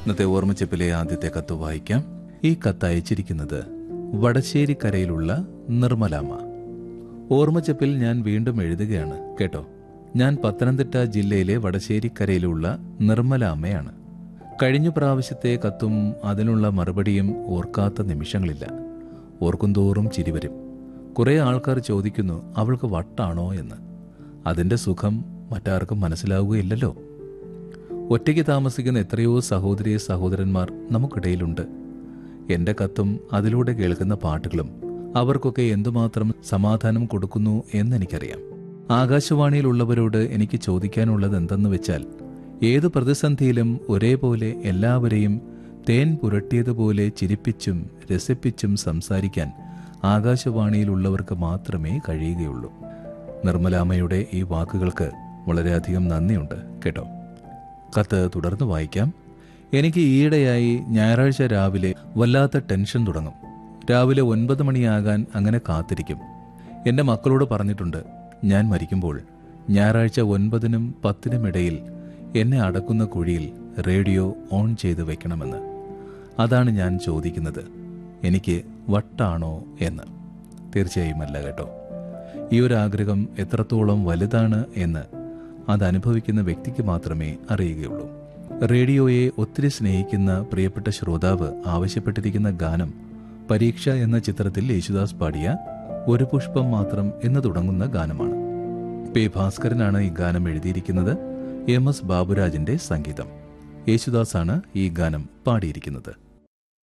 ഇന്നത്തെ ഓർമ്മച്ചപ്പിലെ ആദ്യത്തെ കത്ത് വായിക്കാം ഈ കത്ത് അയച്ചിരിക്കുന്നത് വടശ്ശേരിക്കരയിലുള്ള നിർമ്മലാമ്മ ഓർമ്മച്ചപ്പിൽ ഞാൻ വീണ്ടും എഴുതുകയാണ് കേട്ടോ ഞാൻ പത്തനംതിട്ട ജില്ലയിലെ വടശ്ശേരിക്കരയിലുള്ള നിർമ്മലാമ്മയാണ് കഴിഞ്ഞ പ്രാവശ്യത്തെ കത്തും അതിനുള്ള മറുപടിയും ഓർക്കാത്ത നിമിഷങ്ങളില്ല ഓർക്കുന്തോറും ചിരിവരും കുറെ ആൾക്കാർ ചോദിക്കുന്നു അവൾക്ക് വട്ടാണോ എന്ന് അതിന്റെ സുഖം മറ്റാർക്കും മനസ്സിലാവുകയില്ലല്ലോ ഒറ്റയ്ക്ക് താമസിക്കുന്ന എത്രയോ സഹോദരി സഹോദരന്മാർ നമുക്കിടയിലുണ്ട് എന്റെ കത്തും അതിലൂടെ കേൾക്കുന്ന പാട്ടുകളും അവർക്കൊക്കെ എന്തുമാത്രം സമാധാനം കൊടുക്കുന്നു എന്നെനിക്കറിയാം ആകാശവാണിയിലുള്ളവരോട് എനിക്ക് ചോദിക്കാനുള്ളത് എന്തെന്ന് വെച്ചാൽ ഏതു പ്രതിസന്ധിയിലും ഒരേപോലെ എല്ലാവരെയും തേൻ പുരട്ടിയതുപോലെ ചിരിപ്പിച്ചും രസിപ്പിച്ചും സംസാരിക്കാൻ ആകാശവാണിയിലുള്ളവർക്ക് മാത്രമേ കഴിയുകയുള്ളൂ നിർമ്മലാമ്മയുടെ ഈ വാക്കുകൾക്ക് വളരെയധികം നന്ദിയുണ്ട് കേട്ടോ കത്ത് തുടർന്ന് വായിക്കാം എനിക്ക് ഈയിടെയായി ഞായറാഴ്ച രാവിലെ വല്ലാത്ത ടെൻഷൻ തുടങ്ങും രാവിലെ ഒൻപത് മണിയാകാൻ അങ്ങനെ കാത്തിരിക്കും എൻ്റെ മക്കളോട് പറഞ്ഞിട്ടുണ്ട് ഞാൻ മരിക്കുമ്പോൾ ഞായറാഴ്ച ഒൻപതിനും പത്തിനും ഇടയിൽ എന്നെ അടക്കുന്ന കുഴിയിൽ റേഡിയോ ഓൺ ചെയ്ത് വെക്കണമെന്ന് അതാണ് ഞാൻ ചോദിക്കുന്നത് എനിക്ക് വട്ടാണോ എന്ന് തീർച്ചയായും അല്ല കേട്ടോ ഈ ഒരു ആഗ്രഹം എത്രത്തോളം വലുതാണ് എന്ന് അത് അനുഭവിക്കുന്ന വ്യക്തിക്ക് മാത്രമേ അറിയുകയുള്ളൂ റേഡിയോയെ ഒത്തിരി സ്നേഹിക്കുന്ന പ്രിയപ്പെട്ട ശ്രോതാവ് ആവശ്യപ്പെട്ടിരിക്കുന്ന ഗാനം പരീക്ഷ എന്ന ചിത്രത്തിൽ യേശുദാസ് പാടിയ ഒരു പുഷ്പം മാത്രം എന്ന് തുടങ്ങുന്ന ഗാനമാണ് പി ഭാസ്കരനാണ് ഈ ഗാനം എഴുതിയിരിക്കുന്നത് എം എസ് ബാബുരാജിന്റെ സംഗീതം യേശുദാസാണ് ഈ ഗാനം പാടിയിരിക്കുന്നത്